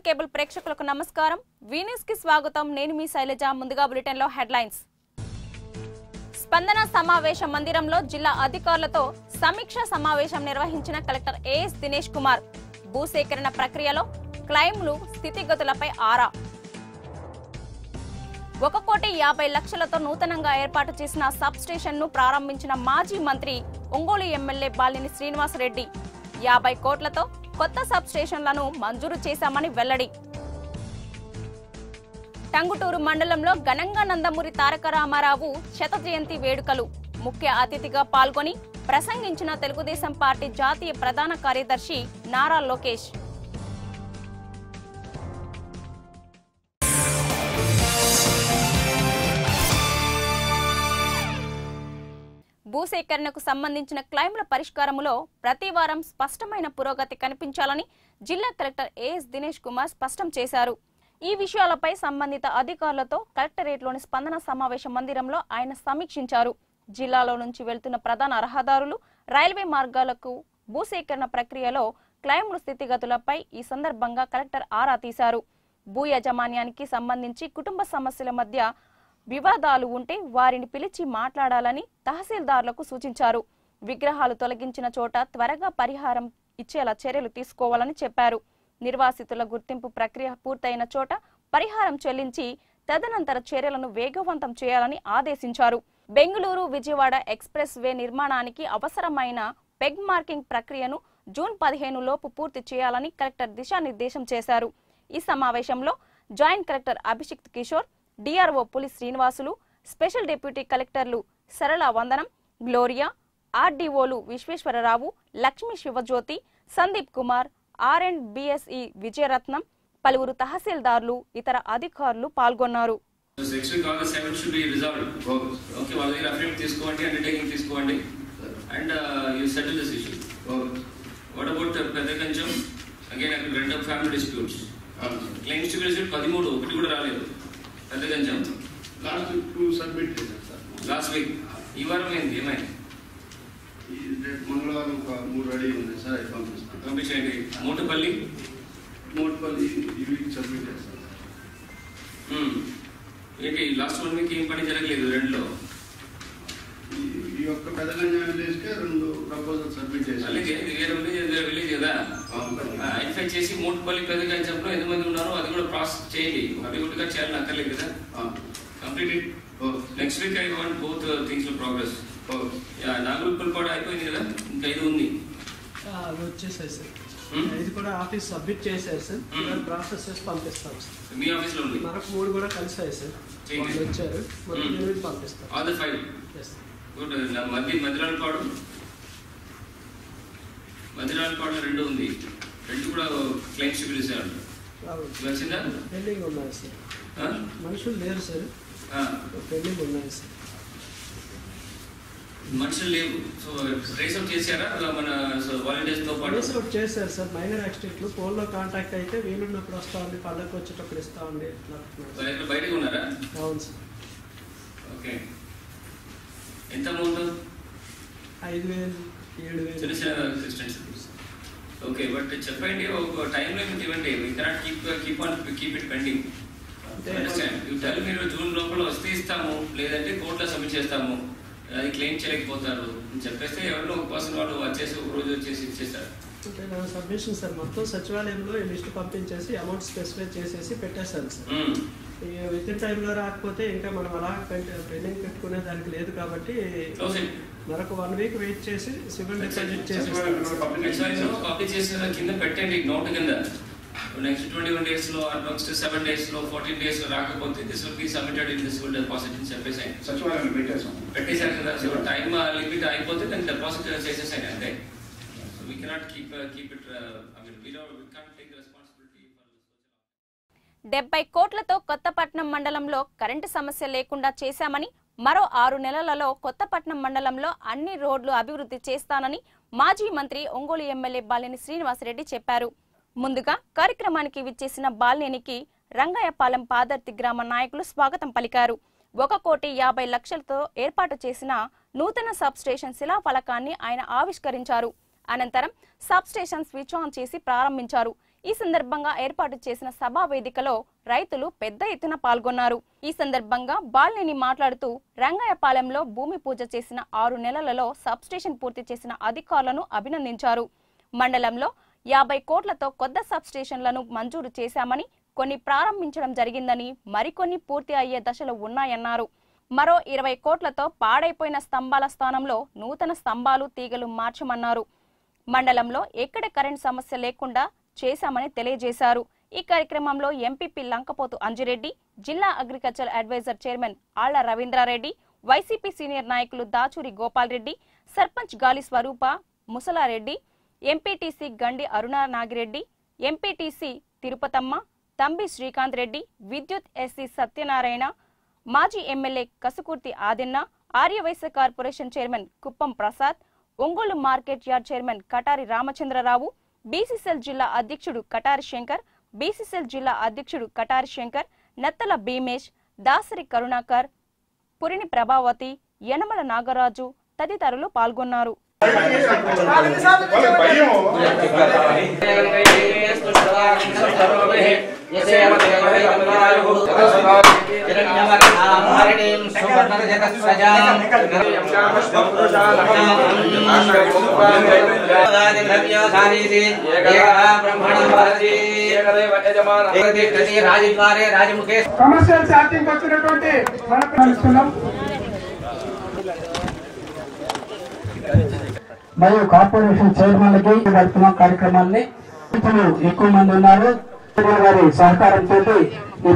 Cable ప్రేక్షకులకు నమస్కారం వీన్యూస్ కి స్వాగతం నేను మీ శైలజ ముందుగా బులెటిన్ లో హెడ్లైన్స్ స్పందన సమావేశ మందిరంలో జిల్లా అధికారులతో సమీక్ష సమావేశం నిర్వహించిన కలెక్టర్ ఏఎస్ దినేష్ కుమార్ భూసేకరణ ప్రక్రియలో క్లైమ్లు స్థితిగతులపై ఆరా ఒక కోటి యాభై లక్షలతో నూతనంగా ఏర్పాటు చేసిన సబ్ స్టేషన్ ను ప్రారంభించిన మాజీ మంత్రి ఒంగోలు ఎమ్మెల్యే బాలిని శ్రీనివాసరెడ్డి యాభై కోట్లతో కొత్త సబ్ స్టేషన్లను మంజూరు చేశామని వెల్లడి టంగుటూరు మండలంలో ఘనంగా నందమూరి తారక రామారావు శత జయంతి వేడుకలు ముఖ్య అతిథిగా పాల్గొని ప్రసంగించిన తెలుగుదేశం పార్టీ జాతీయ ప్రధాన కార్యదర్శి నారా లోకేష్ భూసేకరణకు సంబంధించిన క్లైమ్ల పరిష్కారములో ప్రతి వారం స్పష్టమైన పురోగతి కనిపించాలని జిల్లా కలెక్టర్ ఏఎస్ దినేష్ కుమార్ స్పష్టం చేశారు ఈ విషయాలపై సంబంధిత అధికారులతో కలెక్టరేట్లోని స్పందన సమావేశ మందిరంలో ఆయన సమీక్షించారు జిల్లాలో నుంచి వెళ్తున్న ప్రధాన రహదారులు రైల్వే మార్గాలకు భూసేకరణ ప్రక్రియలో క్లైమ్ల స్థితిగతులపై ఈ సందర్భంగా కలెక్టర్ ఆరా తీశారు భూ యాజమాన్యానికి సంబంధించి కుటుంబ సమస్యల మధ్య వివాదాలు ఉంటే వారిని పిలిచి మాట్లాడాలని తహసీల్దార్లకు సూచించారు విగ్రహాలు తొలగించిన చోట త్వరగా పరిహారం ఇచ్చేలా చర్యలు తీసుకోవాలని చెప్పారు నిర్వాసితుల గుర్తింపు ప్రక్రియ పూర్తయిన చోట పరిహారం చెల్లించి తదనంతర చర్యలను వేగవంతం చేయాలని ఆదేశించారు బెంగళూరు విజయవాడ ఎక్స్ప్రెస్ వే నిర్మాణానికి అవసరమైన పెగ్ మార్కింగ్ ప్రక్రియను జూన్ పదిహేను లోపు పూర్తి చేయాలని కలెక్టర్ దిశానిర్దేశం చేశారు ఈ సమావేశంలో joint collector Abhishikt Kishore DRO Puli Srinivasulu special deputy కలెక్టర్లు సరళ వందనం గ్లోరియా ఆర్డీఓలు Visweswararao Lakshmi Sivajyothi Sandeep Kumar R and BSE Vijayaratnam పలువురు తహసీల్దార్లు ఇతర అధికారులు పాల్గొన్నారు next week August seven should be resolve okay వాళ్ళ దగ్గర అఫిడవిట్ తీసుకోండి అండర్టేకింగ్ తీసుకోండి and you settle this issue what about పెద్ద కొంచెం అగైన్ అక్కడ రెండు family disputes claims to dispute పదిమూడు ఒకటి కూడా రాలేదు పెద్ద కొంచెం లాస్ట్ టూ సబ్మిట్ చేశాను సార్ లాస్ట్ వీక్ ఈ వారం ఏంది ఏమైంది ఈ రేపు మంగళవారం ఒక మూడు రెడీ ఉంది సార్ అది పంపిస్తాను పంపించండి మూటపల్లి మోట్పల్లి ఈ వీక్ సబ్మిట్ చేస్తాను ఉమ్. ఏంటి లాస్ట్ వన్ వీక్ ఏం పని జరగలేదు రెండులో ఈ- ఈ యొక్క పెదగంజా విలేజ్కే రెండు ప్రపోజల్ సబ్మిట్ అలాగే చేశాను ఇది వేరే విలేజ్ ఇది వేరే విలేజ్ కదా ఐడెంటిఫై చేసి మూటపల్లి పెద్ద కంచెంలో ఎంతమంది ఉన్నారో అది కూడా ప్రాసెస్ చేయండి అవి కూడా చేయాలని అక్కర్లేదు కదా complete it next week I want both things progress Nagurpal కూడా అయిపోయింది కదా ఇంకా ఇది ఉంది ఆ, అవి వచ్చేసాయి సార్ Hmm? ఇది కూడా ఆఫీస్ సబ్మిట్ చేశారు సార్ Hmm. ఇవాళ ప్రాసెస్ చేసి పంపిస్తాం సార్ మీ ఆఫీస్ లో ఉంది మనకు మూడు కూడా కలిసాయి సార్ చేయండి. వాళ్ళు వచ్చారు మొత్తం Hmm. ఎనిమిది పంపిస్తాం all the five Yes. Good మధ్య మధ్యరాల పాడు మధ్యరాల పాడు రెండు ఉంది రెండు కూడా క్లైమ్స్ పిలిచారు రావు. వచ్చిందా పెండింగ్ ఉన్నాయి సార్ ఆ? మనుషులు లేరు సార్ ఆ. పెండింగ్ ఉన్నాయి సార్ మనుషులు లేవు సో ట్రేస్ అవుట్ చేశారా అలా మన వాలంటీర్స్ తో పాటు పోలీస్ అవుట్ చేశారు సార్ మైనర్ యాక్సిడెంట్లు ఫోన్లో కాంటాక్ట్ అయితే వీలున్నప్పుడు వస్తా ఉంది పండగకి వచ్చేటప్పుడు ఇస్తా ఉంది ఇట్లా అంటున్నారు సార్. వాళ్ళు బయటకు ఉన్నారా అవును సార్ ఓకే ఎంత అమౌంట్ ఐదు వేలు ఏడు చిన్న వేలు చిన్న అసిస్టెంట్స్ ఓకే బట్ చెప్పండి ఒక టైం లిమిట్ ఇవ్వండి we cannot keep keep on keep it pending అంటే అండర్స్టాండ్ యూ టెల్ మీరు జూన్ లోపల వస్తే ఇస్తాము లేదంటే కోర్టులో సబ్మిట్ చేస్తాము అది క్లెయిమ్ చేయలేకపోతారు అని చెప్పేస్తే ఎవరిలో ఒక పర్సన్ వాళ్ళు వచ్చేసి ఒక రోజు వచ్చేసి ఇచ్చేస్తారు అంటే నా సబ్మిషన్ సార్ మొత్తం సచివాలయంలో ఈ లిస్ట్ పంపించేసి అమౌంట్ స్పెసిఫై చేసేసి పెట్టేశాను సార్ మ్మ్. విత్ ఇన్ టైంలో రాకపోతే ఇంకా మనం అలా పెండింగ్ పెట్టుకునే దానికి లేదు కాబట్టి Close it. మరొక వన్ వీక్ వెయిట్ చేసి సివిల్ డిపాజిట్ చేసి Actually, పబ్లిక్ చేసిన కింద పెట్టండి నోట్ కింద నెక్స్ట్ ట్వంటీ వన్ డేస్ లో నెక్స్ట్ సెవెన్ డేస్ లో ఫోర్టీన్ డేస్ లో రాకపోతే this will be submitted in this will deposit అని చెప్పేసి సచివాలయం పెట్టేశాం పెట్టేశారు కదా సో టైం లిమిట్ అయిపోతే దాన్ని డిపాజిట్ చేసేసాయి అంతే so we cannot keep keep it I mean we don't we can't take responsibility for డెబ్బై కోట్లతో కొత్తపట్నం మండలంలో కరెంటు సమస్య లేకుండా చేశామని మరో ఆరు నెలలలో కొత్తపట్నం మండలంలో అన్ని రోడ్లు అభివృద్ధి చేస్తానని మాజీ మంత్రి ఒంగోలు ఎమ్మెల్యే బాలిని శ్రీనివాసరెడ్డి చెప్పారు ముందుగా కార్యక్రమానికి విచ్చేసిన బాలినేనికి రంగయ్యపాలెం పాదర్తి గ్రామ నాయకులు స్వాగతం పలికారు ఒక కోటి యాభై లక్షలతో ఏర్పాటు చేసిన నూతన సబ్ స్టేషన్ శిలాఫలకాన్ని ఆయన ఆవిష్కరించారు అనంతరం సబ్ స్టేషన్ స్విచ్ ఆన్ చేసి ప్రారంభించారు ఈ సందర్భంగా ఏర్పాటు చేసిన సభా వేదికలో రైతులు పెద్ద ఎత్తున పాల్గొన్నారు ఈ సందర్భంగా బాలినేని మాట్లాడుతూ రంగయ్యపాలెంలో భూమి పూజ చేసిన ఆరు నెలలలో సబ్స్టేషన్ పూర్తి చేసిన అధికారులను అభినందించారు మండలంలో యాభై కోట్లతో కొత్త సబ్స్టేషన్లను మంజూరు చేశామని కొన్ని ప్రారంభించడం జరిగిందని మరికొన్ని పూర్తి అయ్యే దశలో ఉన్నాయన్నారు మరో ఇరవై కోట్లతో పాడైపోయిన స్తంభాల స్థానంలో నూతన స్తంభాలు తీగలు మార్చమన్నారు మండలంలో ఎక్కడ కరెంట్ సమస్య లేకుండా చేశామని తెలియజేశారు ఈ కార్యక్రమంలో ఎంపీపీ లంకపోతు అంజిరెడ్డి జిల్లా agriculture advisor chairman Alla Ravindrareddy YCP senior నాయకులు దాచూరి గోపాల్ రెడ్డి సర్పంచ్ గాలి స్వరూప ముసలారెడ్డి ఎంపీటీసీ గండి అరుణ నాగిరెడ్డి ఎంపీటీసీ తిరుపతమ్మ తంబి శ్రీకాంత్ రెడ్డి విద్యుత్ ఎస్సీ సత్యనారాయణ మాజీ MLA Kasukurthi Adinna Aryavaishya corporation chairman Kuppam Prasad Ongole market yard chairman Katari Ramachandrarao BCCL జిల్లా అధ్యక్షుడు కటారి శంకర్ బీసీసీఎల్ జిల్లా అధ్యక్షుడు కటారి శంకర్ నెత్తల భీమేష్ దాసరి కరుణాకర్ పురిని ప్రభావతి యనమల నాగరాజు తదితరులు పాల్గొన్నారు రాజద్వారే రాజముఖే కమర్షియల్ ఛార్జింగ్ వచ్చినటువంటి మన పిలుస్తున్నాం మరియు కార్పొరేషన్ చైర్మన్లకి జరుపుతున్న కార్యక్రమాన్ని ఇప్పుడు ఎక్కువ మంది ఉన్నారు వారి సహకారంతో ఈ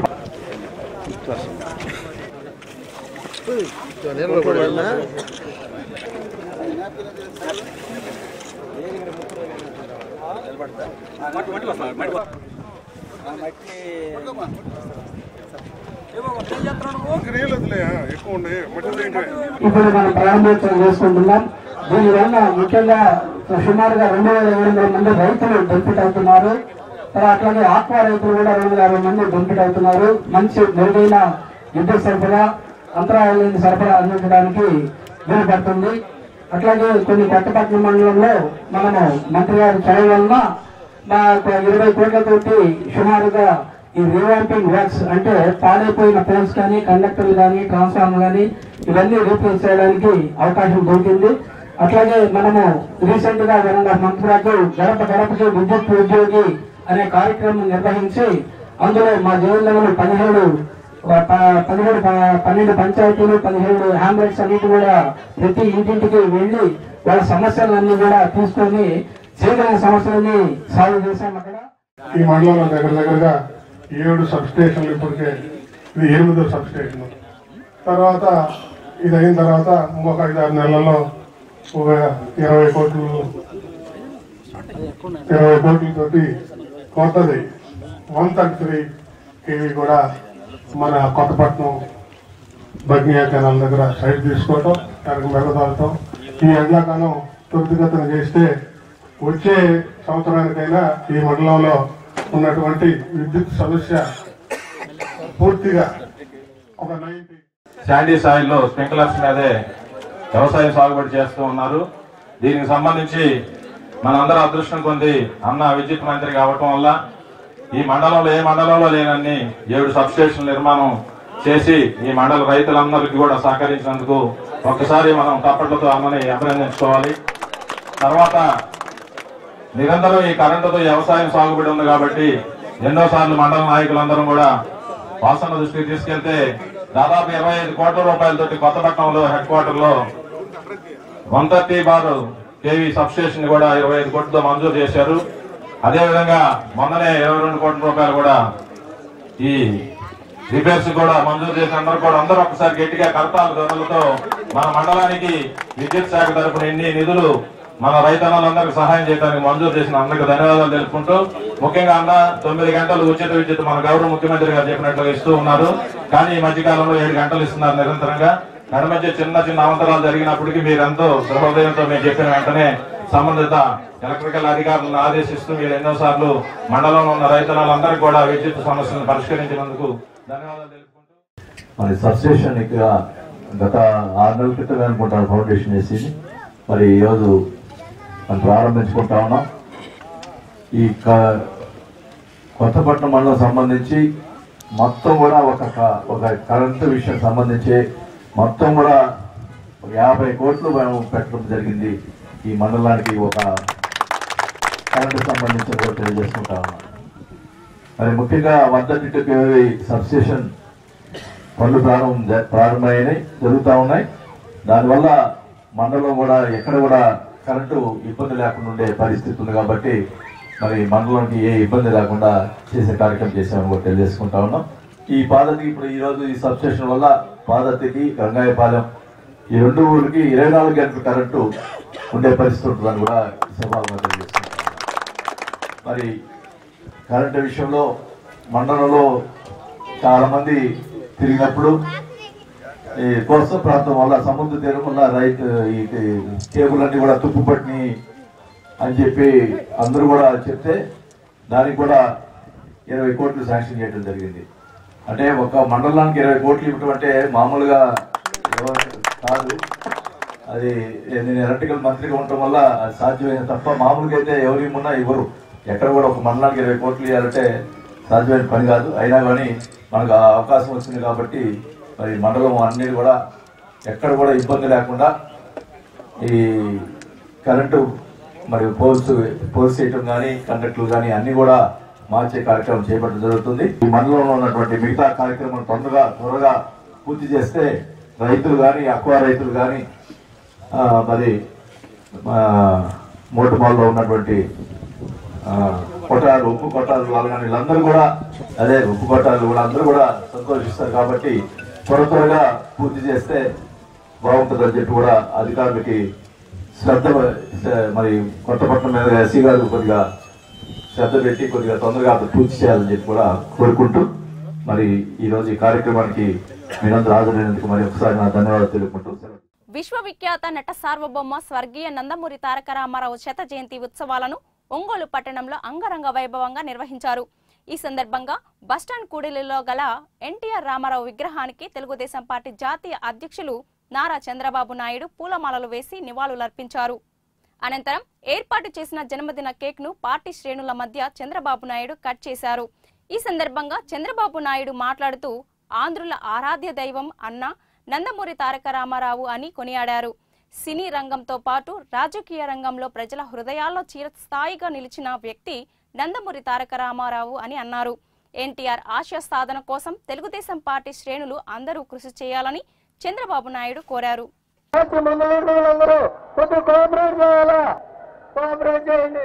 ఎక్కువ ఉండే మట్టి ఇప్పుడు మనం ప్రారంభోత్సవం చేసుకుంటున్నాం దీనివల్ల ముఖ్యంగా సుమారుగా రెండు వేల ఏడు వందల మంది రైతులు బెనిఫిట్ అవుతున్నారు తర్వాత అట్లాగే ఆక్వా రైతులు కూడా రెండు వేల అరవై మంది బెనిఫిట్ అవుతున్నారు మంచి మెరుగైన విద్యుత్ సరఫరా అంతరాయం లేని సరఫరా అందించడానికి వీలు పడుతుంది అట్లాగే కొన్ని కొత్తపట్నం మండలంలో మనము మంత్రి గారి చొరవ వలన మా యొక్క ఇరవై కోట్లతోటి సుమారుగా ఈ రీవాంపింగ్ వర్క్స్ అంటే పాడైపోయిన పోల్స్ కానీ కండక్టర్లు కానీ ట్రాన్స్ఫార్మర్ కానీ ఇవన్నీ రీప్లేస్ చేయడానికి అవకాశం దొరికింది అట్లాగే మనము రీసెంట్ గా వన్ అండ్ మంత్ బ్యాక్ గడప గడపకి విద్యుత్ ఉద్యోగి అనే కార్యక్రమం నిర్వహించి అందులో మా జైల్లో పదిహేడు ప- ప- పదిహేడు ప- పన్నెండు పంచాయతీలు పదిహేడు హ్యామ్లెట్స్ అన్నిటి కూడా ప్రతి ఇంటింటికి వెళ్ళి వాళ్ళ సమస్యలన్నీ కూడా తీసుకొని చేయగలిగిన సమస్యలని సాల్వ్ చేశాం అక్కడ ఈ మండలంలో దగ్గర దగ్గరగా ఏడు సబ్ స్టేషన్లు ఇప్పటికే ఇది ఎనిమిదో సబ్ స్టేషన్ తర్వాత ఇది అయిన తర్వాత ఇంకొక ఐదు ఆరు నెలల్లో ఒక ఇరవై కోట్లు ఇరవై కోట్లతోటి కొత్తది వన్ థర్టీ త్రీ కేవీ కూడా మన కొత్తపట్నం బగ్నియా కెనాల్ దగ్గర సైట్ తీసుకోవటం దానికి మెరుగుదలటం ఈ ఎండాకాలం త్వరితగతిన చేస్తే వచ్చే సంవత్సరానికైనా ఈ మండలంలో ఉన్నటువంటి విద్యుత్ సమస్య పూర్తిగా ఒక నైన్టీ శాండీ సాయిల్లో స్ప్రింక్లర్స్ మీదే వ్యవసాయం సాగుబడి చేస్తూ ఉన్నారు దీనికి సంబంధించి మనందరూ అదృష్టం పొంది అన్న విద్యుత్ మంత్రి కావటం వల్ల ఈ మండలంలో ఏ మండలంలో లేనన్ని ఏడు సబ్స్టేషన్ నిర్మాణం చేసి ఈ మండల రైతులందరికీ కూడా సహకరించినందుకు ఒక్కసారి మనం తప్పట్లతో అమ్మని అభినందించుకోవాలి తర్వాత నిరంతరం ఈ కరెంటుతో వ్యవసాయం సాగుబడి ఉంది కాబట్టి ఎన్నో సార్లు మండల నాయకులందరం కూడా వాసన దృష్టికి తీసుకెళ్తే దాదాపు ఇరవై ఐదు కోట్ల రూపాయలతోటి కొత్తపట్నంలో హెడ్ క్వార్టర్ లో one thirty bar KV substation కూడా ఇరవై ఐదు కోట్లతో మంజూరు చేశారు అదేవిధంగా మొన్ననే ఇరవై రెండు కోట్ల రూపాయలు కూడా ఈ రిపేర్స్ కూడా మంజూరు చేసిన అందరూ కూడా అందరూ ఒకసారి గట్టిగా కరతాల ధరలతో మన మండలానికి విద్యుత్ శాఖ తరపున ఎన్ని నిధులు మన రైతన్నలందరికీ సహాయం చేయడానికి మంజూరు చేసిన అందరికీ ధన్యవాదాలు తెలుపుకుంటూ ముఖ్యంగా అన్న తొమ్మిది గంటలు ఉచిత విద్యుత్ మన గౌరవ ముఖ్యమంత్రి గారు చెప్పినట్లుగా ఇస్తూ ఉన్నారు కానీ ఈ మధ్యకాలంలో ఏడు గంటలు ఇస్తున్నారు నిరంతరంగా నడి మధ్య చిన్న చిన్న అవంతరాలు జరిగినప్పటికీ మీరెంతో సహృదయంతో మేము చెప్పిన వెంటనే సంబంధిత ఎలక్ట్రికల్ అధికారులను ఆదేశిస్తూ మీరు ఎన్నో సార్లు మండలంలో ఉన్న రైతులందరికీ కూడా విద్యుత్ సమస్యలను పరిష్కరించినందుకు ధన్యవాదాలు తెలుపుకుంటూ మరి సబ్స్టేషన్ ఇక్కడ గత ఆరు నెలల క్రితమే అనుకుంటాను ఫౌండేషన్ వేసింది మరి ఈరోజు మనం ప్రారంభించుకుంటా ఉన్నాం ఈ క- కొత్తపట్నం మండలం సంబంధించి మొత్తం కూడా ఒక క- ఒక కరెంటు విషయం సంబంధించి మొత్తం కూడా ఒక యాభై కోట్లు మేము పెట్టడం జరిగింది ఈ మండలానికి ఒక కరెంటు సంబంధించిన కూడా తెలియజేసుకుంటా ఉన్నాం మరి ముఖ్యంగా one thirty two KV substation పనులు ప్రారంభం జ- ప్రారంభమయ్యాయి జరుగుతూ ఉన్నాయి దానివల్ల మండలం కూడా ఎక్కడ కూడా కరెంటు ఇబ్బంది లేకుండా ఉండే పరిస్థితి ఉంది కాబట్టి మరి మండలంకి ఏ ఇబ్బంది లేకుండా చేసే కార్యక్రమం చేసామని కూడా తెలియజేసుకుంటా ఉన్నాం ఈ పాదతికి ఇప్పుడు ఈ రోజు ఈ సబ్స్టేషన్ వల్ల పాదతికి గంగాయపాలెం ఈ రెండు ఊరికి ఇరవై నాలుగు గంటల కరెంటు ఉండే పరిస్థితి ఉంటుందని కూడా ఈ సభలో తెలియజేసుకుంటా ఉన్నాం. మరి కరెంటు విషయంలో మండలంలో చాలా మంది తిరిగినప్పుడు ఈ కోస్తా ప్రాంతం వల్ల సముద్ర తీరం వల్ల రైతు ఈ కేబుల్ అన్ని కూడా తుప్పు పట్టిని అని చెప్పి అందరూ కూడా చెప్తే దానికి కూడా ఇరవై కోట్లు శాంక్షన్ చేయడం జరిగింది అంటే ఒక మండలానికి ఇరవై కోట్లు ఇవ్వటం అంటే మామూలుగా ఎవరు కాదు అది నేను ఎలక్ట్రికల్ మంత్రిగా ఉండటం వల్ల అది సాధ్యమైన తప్ప మామూలుగా అయితే ఎవరు ఇమ్మన్నా ఇవ్వరు ఎక్కడ కూడా ఒక మండలానికి ఇరవై కోట్లు ఇవ్వాలంటే సాధ్యమైన పని కాదు అయినా కానీ మనకు ఆ అవకాశం వచ్చింది కాబట్టి మరి మండలం అన్ని కూడా ఎక్కడ కూడా ఇబ్బంది లేకుండా ఈ కరెంటు మరి పోల్స్ పోల్స్ చేయటం కానీ కండక్టర్లు కానీ అన్ని కూడా మార్చే కార్యక్రమం చేపట్టడం జరుగుతుంది ఈ మండలంలో ఉన్నటువంటి మిగతా కార్యక్రమం తొందరగా త్వరగా పూర్తి చేస్తే రైతులు కానీ అక్వా రైతులు కానీ ఆ, మరి మోటుమాల్లో ఉన్నటువంటి ఆ, కొట్టాలు ఉప్పు కొట్టాలు వాళ్ళు కానీ వీళ్ళందరూ కూడా అదే ఉప్పు కొట్టాలు కూడా అందరూ కూడా సంతోషిస్తారు కాబట్టి త్వర త్వరగా పూర్తి చేస్తే బాగుంటుందని చెప్పి కూడా అధికారులకి శ్రద్ధ మరి కొత్తపట్నం మీద ఎస్సీ గారు కొద్దిగా శ్రద్ధ పెట్టి కొద్దిగా తొందరగా అది పూర్తి చేయాలని చెప్పి కూడా కోరుకుంటూ మరి ఈ రోజు ఈ కార్యక్రమానికి మీరందరూ హాజరైనందుకు మరి ఒకసారి నా ధన్యవాదాలు తెలుపుకుంటూ సెలవు. విశ్వవిఖ్యాత నట సార్వభౌమ స్వర్గీయ నందమూరి తారక రామారావు శత జయంతి ఉత్సవాలను ఒంగోలు పట్టణంలో అంగరంగ వైభవంగా నిర్వహించారు ఈ సందర్భంగా బస్టాండ్ కూడలిలో గల ఎన్టీఆర్ రామారావు విగ్రహానికి తెలుగుదేశం పార్టీ జాతీయ అధ్యక్షులు నారా చంద్రబాబు నాయుడు పూలమాలలు వేసి నివాళులర్పించారు అనంతరం ఏర్పాటు చేసిన జన్మదిన కేక్ ను పార్టీ శ్రేణుల మధ్య చంద్రబాబు నాయుడు కట్ చేశారు ఈ సందర్భంగా చంద్రబాబు నాయుడు మాట్లాడుతూ ఆంధ్రుల ఆరాధ్య దైవం అన్న నందమూరి తారక రామారావు అని కొనియాడారు సినీ రంగంతో పాటు రాజకీయ రంగంలో ప్రజల హృదయాల్లో చిరస్థాయిగా నిలిచిన వ్యక్తి నందమూరి తారక రామారావు అని అన్నారు ఎన్టీఆర్ ఆశయ సాధన కోసం తెలుగుదేశం పార్టీ శ్రేణులు అందరూ కృషి చేయాలని చంద్రబాబు నాయుడు కోరారు అందరూ కొద్దిగా కోఆపరేట్ చేయాలా కోఆపరేట్ చేయండి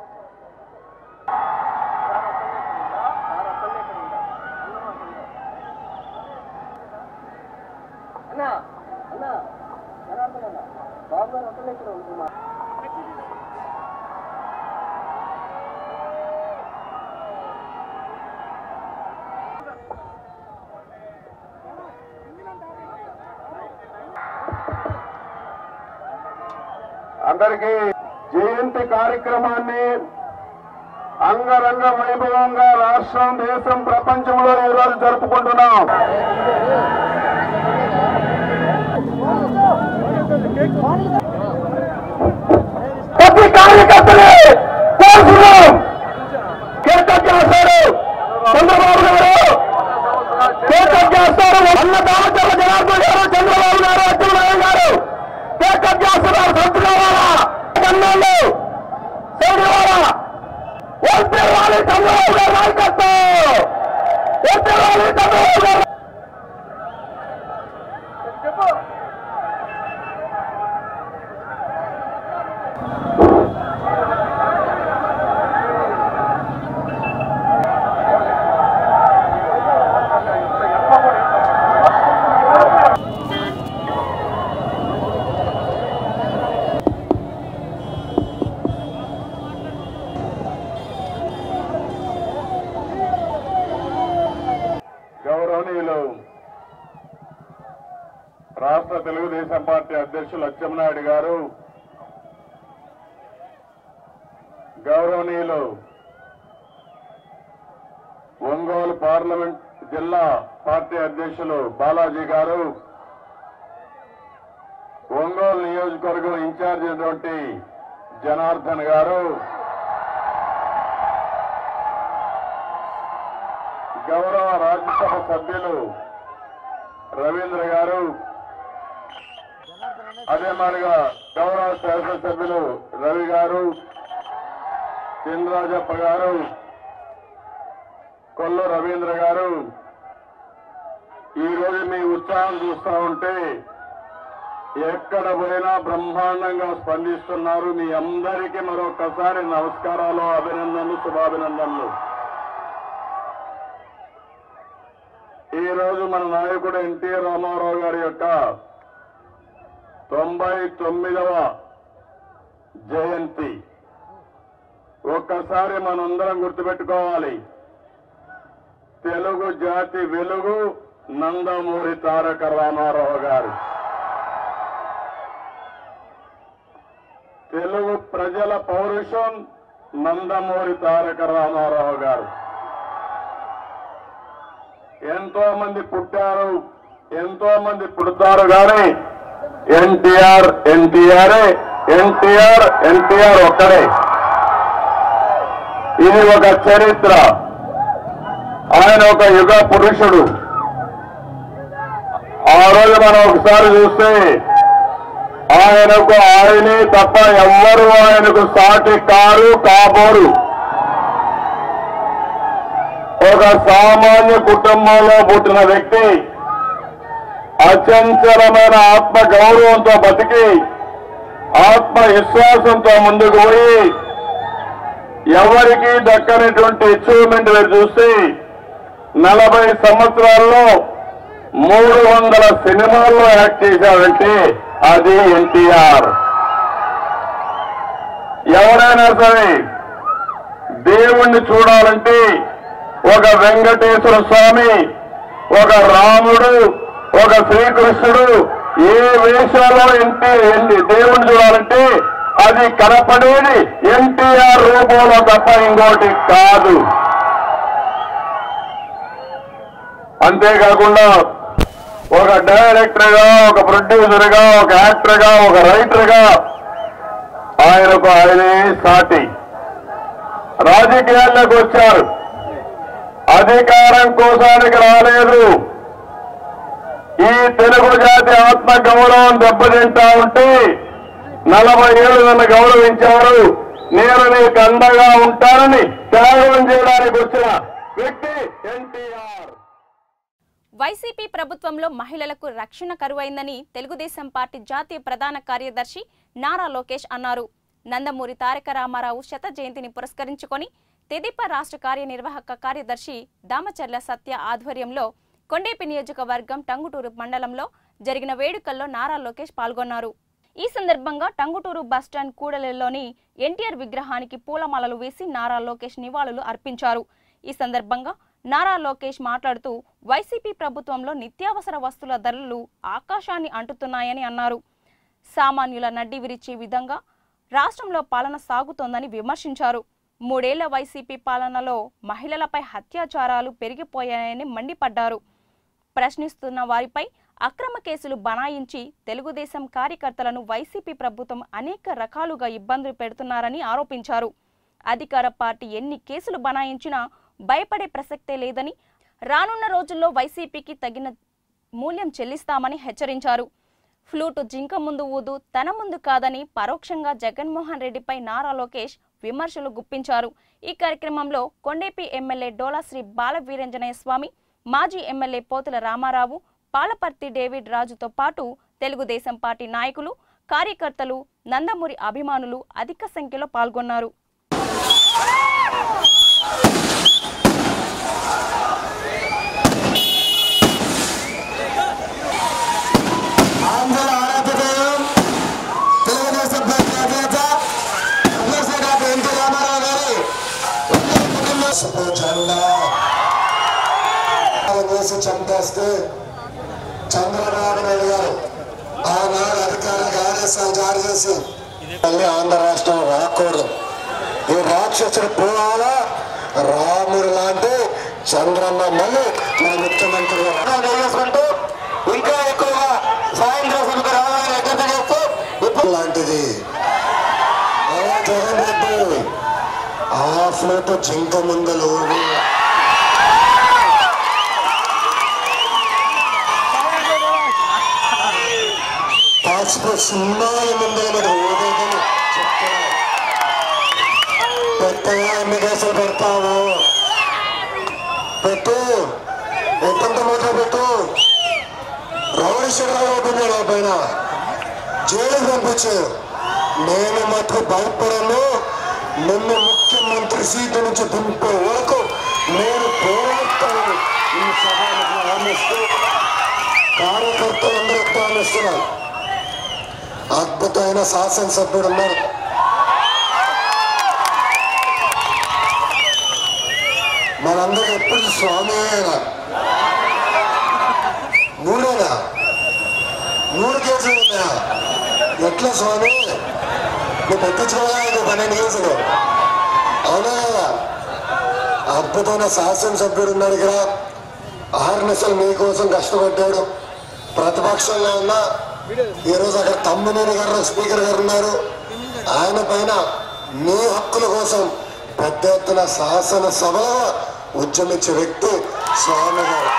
అందరికీ జయంతి కార్యక్రమాన్ని అంగరంగ వైభవంగా రాష్ట్రం దేశం ప్రపంచంలో ఈరోజు జరుపుకుంటున్నాం ప్రతి కార్యకర్తని కోరుతున్నాం కేకప్ చేస్తారు చంద్రబాబు గారు కేకప్ చేస్తారు అన్న దామచర్ల జనార్దన్ గారు చంద్రబాబు గారు అచ్చెన్నారాయణ గారు కేకప్ చేస్తున్నారు సంతు కావాలా కన్నాళ్ళు సౌడివాలా ఒంటరి చంద్రబాబు గారు నాయకత్వం ఒంటరి చంద్రబాబు గారు గౌరవనీయులు రాష్ట్ర తెలుగుదేశం పార్టీ అధ్యక్షులు అచ్చెన్నాయుడు గారు గౌరవనీయులు ఒంగోలు పార్లమెంట్ జిల్లా పార్టీ అధ్యక్షులు బాలాజీ గారు ఒంగోలు నియోజకవర్గం ఇన్ఛార్జ్ అయినటువంటి జనార్దన్ గారు గౌరవ రాజ్యసభ సభ్యులు రవీంద్ర గారు అదే మాదిరిగా గౌరవ శాసనసభ్యులు రవి గారు చంద్రరాజప్ప గారు కొల్లు రవీంద్ర గారు ఈ రోజు మీ ఉత్సాహం చూస్తా ఉంటే ఎక్కడ పోయినా బ్రహ్మాండంగా స్పందిస్తున్నారు మీ అందరికీ మరొకసారి నమస్కారాలు అభినందనలు శుభాభినందనలు ఈ రోజు మన నాయకుడు ఎన్టీ రామారావు గారి యొక్క తొంభై తొమ్మిదవ జయంతి ఒక్కసారి మనందరం గుర్తుపెట్టుకోవాలి తెలుగు జాతి వెలుగు నందమూరి తారక రామారావు గారు తెలుగు ప్రజల పౌరుషం నందమూరి తారక రామారావు గారు ఎంతో మంది పుట్టారు ఎంతో మంది పుడతారు కానీ ఎన్టీఆర్ ఎన్టీఆర్ ఎన్టీఆర్ ఎన్టీఆర్ ఒక్కడే ఇది ఒక చరిత్ర ఆయన ఒక యుగ పురుషుడు ఆ రోజు మనం ఒకసారి చూస్తే ఆయనకు ఆయనే తప్ప ఎవ్వరూ ఆయనకు సాటి కారు కాబోరు ఒక సామాన్య కుటుంబంలో పుట్టిన వ్యక్తి అచంచలమైన ఆత్మ గౌరవంతో బతికి ఆత్మ విశ్వాసంతో ముందుకు పోయి ఎవరికి దక్కనటువంటి అచీవ్మెంట్ మీరు చూస్తే నలభై సంవత్సరాల్లో మూడు వందల సినిమాల్లో యాక్ట్ చేశారంటే అది ఎన్టీఆర్ ఎవరైనా సరే దేవుణ్ణి చూడాలంటే ఒక వెంకటేశ్వర స్వామి ఒక రాముడు ఒక శ్రీకృష్ణుడు ఏ వేషంలో ఎన్టీ ఎన్ని దేవుణ్ణి చూడాలంటే అది కనపడేది ఎన్టీఆర్ రూపంలో తప్ప ఇంకోటి కాదు అంతేకాకుండా ఒక డైరెక్టర్ గా ఒక ప్రొడ్యూసర్ గా ఒక యాక్టర్ గా ఒక రైటర్ గా ఆయనకు ఆయనే సాటి రాజకీయాల్లోకి వచ్చారు అధికారం కోసానికి రాలేదు ఈ తెలుగు జాతి ఆత్మ గౌరవం దెబ్బతింటా ఉంటే నలభై ఏళ్ళు నన్ను గౌరవించారు నేను నీకు అండగా ఉంటానని త్యాగం చేయడానికి వచ్చిన వ్యక్తి ఎన్టీఆర్ వైసీపీ ప్రభుత్వంలో మహిళలకు రక్షణ కరువైందని తెలుగుదేశం పార్టీ జాతీయ ప్రధాన కార్యదర్శి నారా లోకేష్ అన్నారు నందమూరి తారక రామారావు శత జయంతిని పురస్కరించుకొని తెదిప రాష్ట్ర కార్యనిర్వాహక కార్యదర్శి దామచర్ల సత్య ఆధ్వర్యంలో కొండేపి నియోజకవర్గం టంగుటూరు మండలంలో జరిగిన వేడుకల్లో నారా లోకేష్ పాల్గొన్నారు ఈ సందర్భంగా టంగుటూరు బస్టాండ్ కూడలిలోని ఎన్టీఆర్ విగ్రహానికి పూలమాలలు వేసి నారా లోకేష్ నివాళులు అర్పించారు ఈ సందర్భంగా నారా లోకేష్ మాట్లాడుతూ వైసీపీ ప్రభుత్వంలో నిత్యావసర వస్తువుల ధరలు ఆకాశాన్ని అంటుతున్నాయని అన్నారు సామాన్యుల నడ్డి విరిచే విధంగా రాష్ట్రంలో పాలన సాగుతోందని విమర్శించారు మూడేళ్ల వైసీపీ పాలనలో మహిళలపై అత్యాచారాలు పెరిగిపోయాయని మండిపడ్డారు ప్రశ్నిస్తున్న వారిపై అక్రమ కేసులు బనాయించి తెలుగుదేశం కార్యకర్తలను వైసీపీ ప్రభుత్వం అనేక రకాలుగా ఇబ్బందులు పెడుతున్నారని ఆరోపించారు అధికార పార్టీ ఎన్ని కేసులు బనాయించినా భయపడే ప్రసక్తే లేదని రానున్న రోజుల్లో వైసీపీకి తగిన మూల్యం చెల్లిస్తామని హెచ్చరించారు ఫ్లూటు జింక ముందు ఊదు తన ముందు కాదని పరోక్షంగా జగన్మోహన్ రెడ్డిపై నారా లోకేష్ విమర్శలు గుప్పించారు ఈ కార్యక్రమంలో కొండేపి ఎమ్మెల్యే డోలాశ్రీ బాల వీరంజనేయ స్వామి మాజీ ఎమ్మెల్యే పోతుల రామారావు పాలపర్తి డేవిడ్ రాజుతో పాటు తెలుగుదేశం పార్టీ నాయకులు కార్యకర్తలు నందమూరి అభిమానులు అధిక సంఖ్యలో పాల్గొన్నారు ఆంధ్ర ఆరాధ్యదేవం తెలుగుదేశం పార్టీ అధినేత ప్రొఫెసర్ డాక్టర్ ఎన్టీ రామారావు గారి ఉమ్మడి కుటుంబ జెండా వేసి చంపేస్తే చంద్రబాబు నాయుడు గారు ఆనాడు అధికారులకు ఆదేశాలు జారీ చేసి మళ్ళీ ఆంధ్ర రాష్ట్రం రాకూడదు ఈ రాక్షసుడు పోవాలా రాముడు లాంటి చంద్రన్న మళ్ళీ మన ముఖ్యమంత్రి చేసుకుంటూ ఇంకా ఎక్కువగా సాయంత్రం సమకు రావాలని అభ్యర్థన చేస్తూ ఇప్పుడు లాంటిది అలా జగన్ రెడ్డి ఆ ఫ్లోట్ జింక ముందలు పసుపు సినిమాల ముందు మరి ఓదేదని చెప్తున్నా పెట్టగా ఎన్ని కేసులు పెడతావు పెట్టు ఎంతంత మూట పెట్టు రౌడీ షెడ్యూల్ అవుతున్నాడు పైన జైలు పంపించు నేను మటుకు భయపడను నిన్ను ముఖ్యమంత్రి సీటు నుంచి దింపే వరకు నేను పోరాడతాను ఈ సభకు ఆమెస్తూ కార్యకర్తలందరూ ఆమెస్తున్నారు అద్భుతమైన శాసనసభ్యుడు ఉన్నారు మనందరూ ఎప్పుడు స్వామి అయినా మూడేనా మూడు కేసులు ఉన్నాయా ఎట్లా స్వామి నువ్వు పెట్టించుకోవాలి పన్నెండు కేసులు అవునా కదా అద్భుతమైన శాసనసభ్యుడు ఉన్నాడు ఇక్కడ ఆరు నిమిషాలు మీకోసం కష్టపడ్డాడు ప్రతిపక్షంలో ఉన్న ఈరోజు అక్కడ తమ్మినేని గారు స్పీకర్ గారు ఉన్నారు ఆయన పైన మీ హక్కుల కోసం పెద్ద ఎత్తున శాసనసభలో ఉద్యమించే వ్యక్తి స్వామి గారు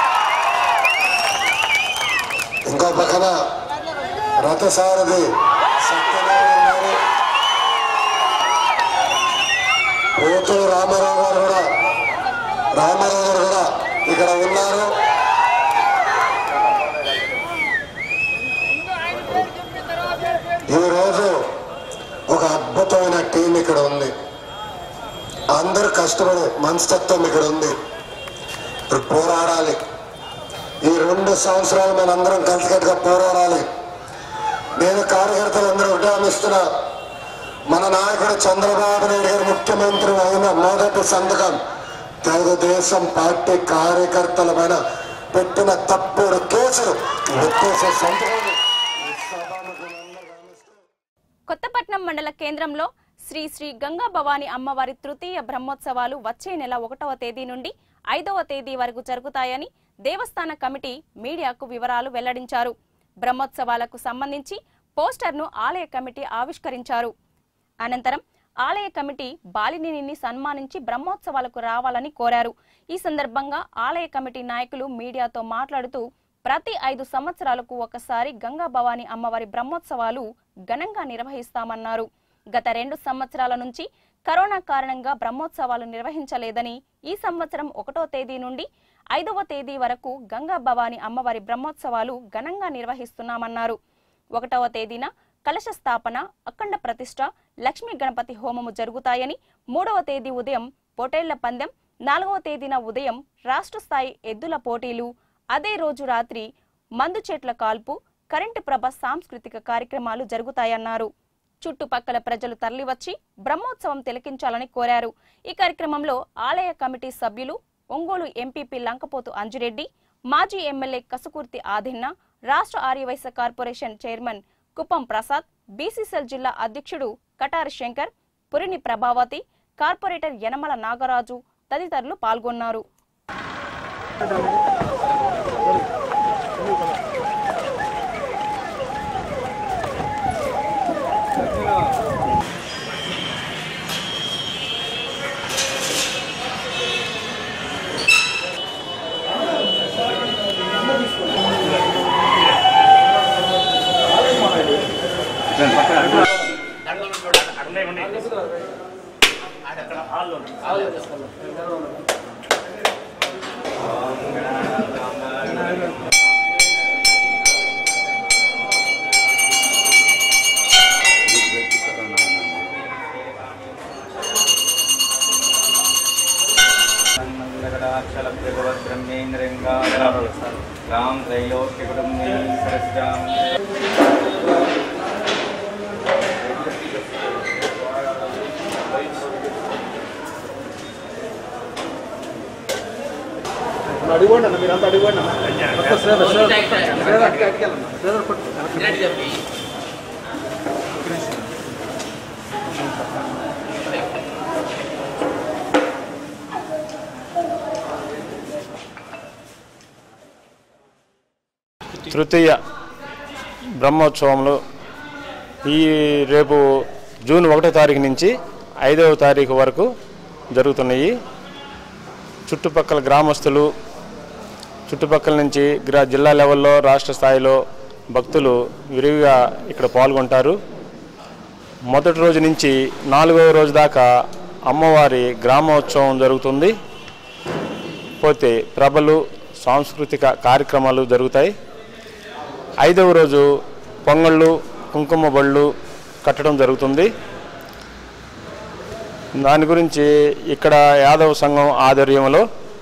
ఇంకో పక్కన రథసారథి సత్యనారాయణ గారు పోతూరు రామారావు గారు కూడా రామారావు గారు కూడా ఇక్కడ ఉన్నారు ఈరోజు ఒక అద్భుతమైన టీం ఇక్కడ ఉంది అందరూ కష్టపడే మనస్తత్వం ఇక్కడ ఉంది ఇప్పుడు పోరాడాలి ఈ రెండు సంవత్సరాలు మనందరం కలిసికట్టుగా పోరాడాలి నేను కార్యకర్తలందరూ ఉడామిస్తున్నా మన నాయకుడు చంద్రబాబు నాయుడు గారు ముఖ్యమంత్రి అయిన మొదటి సంతకం తెలుగుదేశం పార్టీ కార్యకర్తల పైన పెట్టిన తప్పుడు కేసులు ఉద్దేశ సంతకం ఈ సభాముఖులందరూ గమనిస్తూ కొత్తపట్నం మండల కేంద్రంలో శ్రీ శ్రీ గంగా భవాని అమ్మవారి తృతీయ బ్రహ్మోత్సవాలు వచ్చే నెల ఒకటవ తేదీ నుండి ఐదవ తేదీ వరకు జరుగుతాయని దేవస్థాన కమిటీ మీడియాకు వివరాలు వెల్లడించారు బ్రహ్మోత్సవాలకు సంబంధించి పోస్టర్ను ఆలయ కమిటీ ఆవిష్కరించారు అనంతరం ఆలయ కమిటీ బాలినేనిని సన్మానించి బ్రహ్మోత్సవాలకు రావాలని కోరారు ఈ సందర్భంగా ఆలయ కమిటీ నాయకులు మీడియాతో మాట్లాడుతూ ప్రతి ఐదు సంవత్సరాలకు ఒకసారి గంగా భవాని అమ్మవారి బ్రహ్మోత్సవాలు ఘనంగా నిర్వహిస్తామన్నారు గత రెండు సంవత్సరాల నుంచి కరోనా కారణంగా బ్రహ్మోత్సవాలు నిర్వహించలేదని ఈ సంవత్సరం ఒకటో తేదీ నుండి ఐదవ తేదీ వరకు గంగా భవాని అమ్మవారి బ్రహ్మోత్సవాలు ఘనంగా నిర్వహిస్తున్నామన్నారు ఒకటవ తేదీన కలశ స్థాపన అఖండ ప్రతిష్ట లక్ష్మీ గణపతి హోమము జరుగుతాయని మూడవ తేదీ ఉదయం పొటేళ్ల పందెం నాలుగవ తేదీన ఉదయం రాష్ట్ర స్థాయి ఎద్దుల పోటీలు అదే రోజు రాత్రి మందు చెట్ల కాల్పు కరెంటు ప్రభ సాంస్కృతిక కార్యక్రమాలు జరుగుతాయన్నారు చుట్టుపక్కల ప్రజలు తరలివచ్చి బ్రహ్మోత్సవం తిలకించాలని కోరారు ఈ కార్యక్రమంలో ఆలయ కమిటీ సభ్యులు ఒంగోలు ఎంపీపీ లంకపోతు అంజిరెడ్డి మాజీ ఎమ్మెల్యే కసుకుర్తి ఆదిన్న రాష్ట్ర Aryavaishya corporation chairman Kuppam Prasad BCCL జిల్లా అధ్యక్షుడు కటారి శంకర్ పురిని ప్రభావతి కార్పొరేటర్ యనమల నాగరాజు తదితరులు పాల్గొన్నారు రామ్ త్రైలోక్య కుటుంబే సరస్యాం తృతీయ బ్రహ్మోత్సవంలో ఈ రేపు జూన్ ఒకటో తారీఖు నుంచి ఐదవ తారీఖు వరకు జరుగుతున్నాయి చుట్టుపక్కల గ్రామస్తులు చుట్టుపక్కల నుంచి గ్రా జిల్లా లెవెల్లో రాష్ట్ర స్థాయిలో భక్తులు విరివిగా ఇక్కడ పాల్గొంటారు మొదటి రోజు నుంచి నాలుగవ రోజు దాకా అమ్మవారి గ్రామోత్సవం జరుగుతుంది పోతే ప్రభలు సాంస్కృతిక కార్యక్రమాలు జరుగుతాయి ఐదవ రోజు పొంగళ్ళు కుంకుమ బళ్ళు కట్టడం జరుగుతుంది దాని గురించి ఇక్కడ యాదవ సంఘం ఆధ్వర్యంలో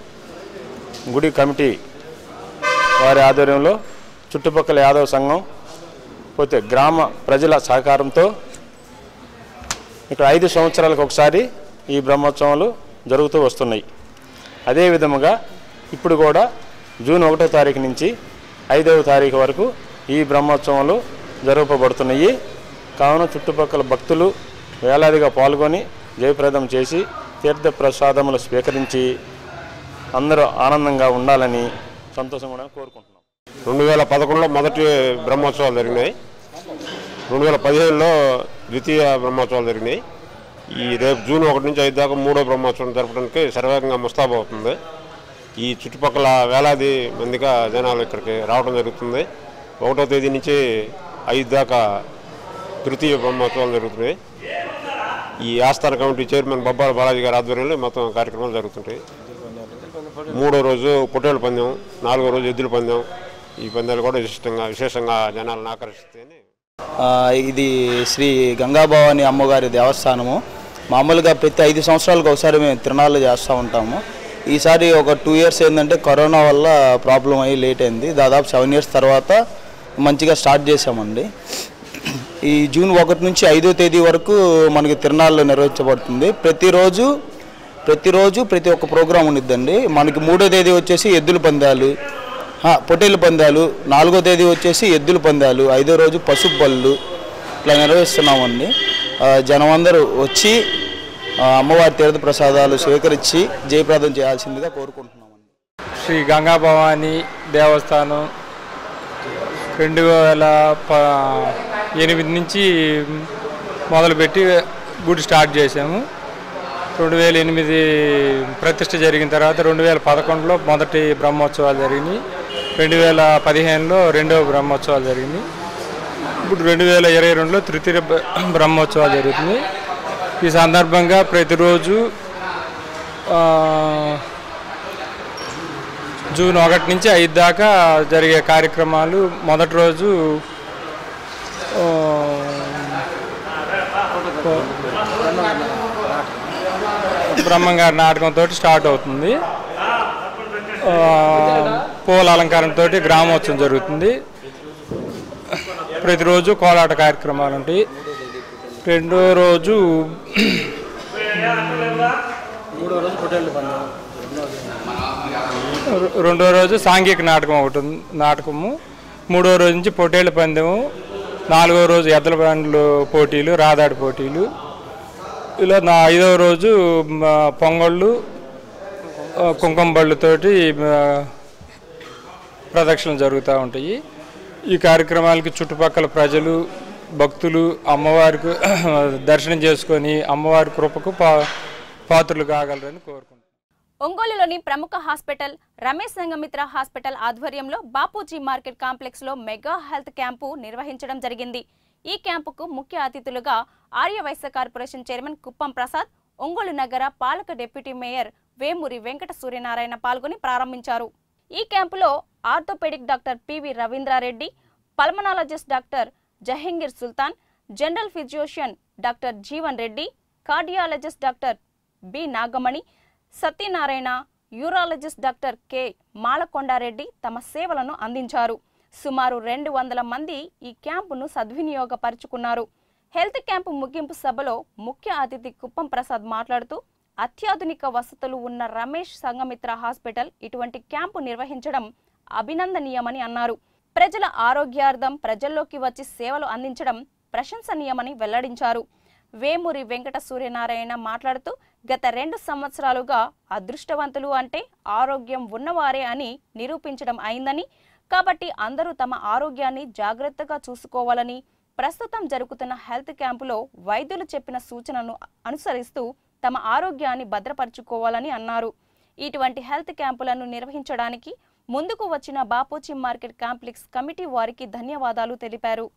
గుడి కమిటీ వారి ఆధ్వర్యంలో చుట్టుపక్కల యాదవ సంఘం పోతే గ్రామ ప్రజల సహకారంతో ఇక్కడ ఐదు సంవత్సరాలకు ఒకసారి ఈ బ్రహ్మోత్సవాలు జరుగుతూ వస్తున్నాయి అదే విధముగా ఇప్పుడు కూడా జూన్ ఒకటో తారీఖు నుంచి ఐదవ తారీఖు వరకు ఈ బ్రహ్మోత్సవాలు జరపబడుతున్నాయి కావున చుట్టుపక్కల భక్తులు వేలాదిగా పాల్గొని జయప్రదం చేసి తీర్థ ప్రసాదములు స్వీకరించి అందరూ ఆనందంగా ఉండాలని సంతోషం కూడా కోరుకుంటున్నాం రెండు వేల పదకొండులో మొదటి బ్రహ్మోత్సవాలు జరిగినాయి రెండు వేల పదిహేడులో ద్వితీయ బ్రహ్మోత్సవాలు జరిగినాయి ఈ రేపు జూన్ ఒకటి నుంచి ఐదు దాకా మూడో బ్రహ్మోత్సవం జరపడానికి సర్వేగంగా ముస్తాబు అవుతుంది ఈ చుట్టుపక్కల వేలాది మందిగా జనాలు ఇక్కడికి రావడం జరుగుతుంది ఒకటో తేదీ నుంచి ఐదు దాకా తృతీయ బ్రహ్మోత్సవాలు జరుగుతున్నాయి ఈ ఆస్థాన కమిటీ చైర్మన్ బొబ్బాల బాలాజీ గారి ఆధ్వర్యంలో మొత్తం కార్యక్రమాలు జరుగుతుంటాయి మూడో రోజు పొట్టేళ్ళ పందెం నాలుగో రోజు ఎద్దుల పందెం ఈ పందాలు కూడా విశిష్టంగా విశేషంగా జనాలను ఆకర్షిస్తాయని ఆ, ఇది శ్రీ గంగాభవాని అమ్మగారి దేవస్థానము మామూలుగా ప్రతి ఐదు సంవత్సరాలకు ఒకసారి మేము తిరణాలు చేస్తూ ఉంటాము ఈసారి ఒక టూ ఇయర్స్ ఏంటంటే కరోనా వల్ల ప్రాబ్లం అయ్యి లేట్ అయింది దాదాపు సెవెన్ ఇయర్స్ తర్వాత మంచిగా స్టార్ట్ చేసామండి ఈ జూన్ ఒకటి నుంచి ఐదో తేదీ వరకు మనకి తిరణాలు నిర్వహించబడుతుంది ప్రతిరోజు ప్రతిరోజు ప్రతి ఒక్క ప్రోగ్రాం ఉండిద్దండి మనకి మూడో తేదీ వచ్చేసి ఎద్దుల పందాలు ఆ, పొట్టేళ్ళ పందాలు నాలుగో తేదీ వచ్చేసి ఎద్దుల పందాలు ఐదో రోజు పసుపు బళ్ళు ఇట్లా నిర్వహిస్తున్నామండి ఆ, జనం అందరూ వచ్చి ఆ, అమ్మవారి తీర్థ ప్రసాదాలు స్వీకరించి జయప్రదం చేయాల్సిందిగా కోరుకుంటున్నాం శ్రీ గంగా భవాని దేవస్థానం రెండు వేల ప ఎనిమిది నుంచి మొదలుపెట్టి గుడి స్టార్ట్ చేసాము రెండు వేల ఎనిమిది ప్రతిష్ట జరిగిన తర్వాత రెండు వేల పదకొండులో మొదటి బ్రహ్మోత్సవాలు జరిగినాయి రెండు వేల పదిహేనులో రెండవ బ్రహ్మోత్సవాలు జరిగినాయి ఇప్పుడు రెండు వేల ఇరవై రెండులో తృతీయ బ్ర- బ్రహ్మోత్సవాలు జరుగుతుంది ఈ సందర్భంగా ప్రతిరోజు ఆ, జూన్ ఒకటి నుంచి ఐదు దాకా జరిగే కార్యక్రమాలు మొదటి రోజు ఆ, బ్రహ్మంగారి నాటకంతో స్టార్ట్ అవుతుంది ఆ, పూల అలంకారంతో గ్రామోత్సవం జరుగుతుంది ప్రతిరోజు కోలాట కార్యక్రమాలు ఉంటాయి రెండో రోజు మూడో రోజు పొట్టేళ్ళు పండుగ రె- రెండో రోజు సాంఘిక నాటకం ఒకటి ఉంది నాటకము మూడో రోజు నుంచి పొట్టేళ్ళ పందెము నాలుగో రోజు ఎద్దల బండ్లు పోటీలు రాదాడి పోటీలు ఇలా నా ఐదవ రోజు మ, పొంగళ్ళు ఆ, కుంకుమ బళ్ళతోటి ఆ, ప్రదక్షిణలు జరుగుతూ ఉంటాయి ఈ కార్యక్రమాలకి చుట్టుపక్కల ప్రజలు భక్తులు అమ్మవారికి దర్శనం చేసుకొని అమ్మవారి కృపకు పా పాత్రలు కాగలరని కోరుకుంటున్నాను ఒంగోలులోని ప్రముఖ హాస్పిటల్ రమేష్ సంగమిత్ర హాస్పిటల్ ఆధ్వర్యంలో బాపూజీ మార్కెట్ కాంప్లెక్స్ లో మెగా హెల్త్ క్యాంపు నిర్వహించడం జరిగింది ఈ క్యాంపుకు ముఖ్య అతిథులుగా ఆర్యవైశ్య కార్పొరేషన్ చైర్మన్ కుప్పం ప్రసాద్ ఒంగోలు నగర పాలక డిప్యూటీ మేయర్ వేమూరి వెంకట సూర్యనారాయణ పాల్గొని ప్రారంభించారు ఈ క్యాంపులో orthopaedic doctor PV Ravindrareddy pulmonologist doctor Jahangir Sultan general physician doctor Jeevan Reddy cardiologist doctor B Nagamani Satyanarayana urologist doctor K Malakondareddy తమ సేవలను అందించారు సుమారు రెండు వందల మంది ఈ క్యాంపును సద్వినియోగపరుచుకున్నారు హెల్త్ క్యాంపు ముగింపు సభలో ముఖ్య అతిథి కుప్పం ప్రసాద్ మాట్లాడుతూ అత్యాధునిక వసతులు ఉన్న రమేష్ సంగమిత్ర హాస్పిటల్ ఇటువంటి క్యాంపు నిర్వహించడం అభినందనీయమని అన్నారు ప్రజల ఆరోగ్యార్థం ప్రజల్లోకి వచ్చి సేవలు అందించడం ప్రశంసనీయమని వెల్లడించారు వేమూరి వెంకట సూర్యనారాయణ మాట్లాడుతూ గత రెండు సంవత్సరాలుగా అదృష్టవంతులు అంటే ఆరోగ్యం ఉన్నవారే అని నిరూపించడం అయిందని కాబట్టి అందరూ తమ ఆరోగ్యాన్ని జాగ్రత్తగా చూసుకోవాలని ప్రస్తుతం జరుగుతున్న హెల్త్ క్యాంపులో వైద్యులు చెప్పిన సూచనను అనుసరిస్తూ తమ ఆరోగ్యాన్ని భద్రపరచుకోవాలని అన్నారు ఇటువంటి హెల్త్ క్యాంపులను నిర్వహించడానికి ముందుకు వచ్చిన బాపూచి మార్కెట్ కాంప్లెక్స్ కమిటీ వారికి ధన్యవాదాలు తెలిపారు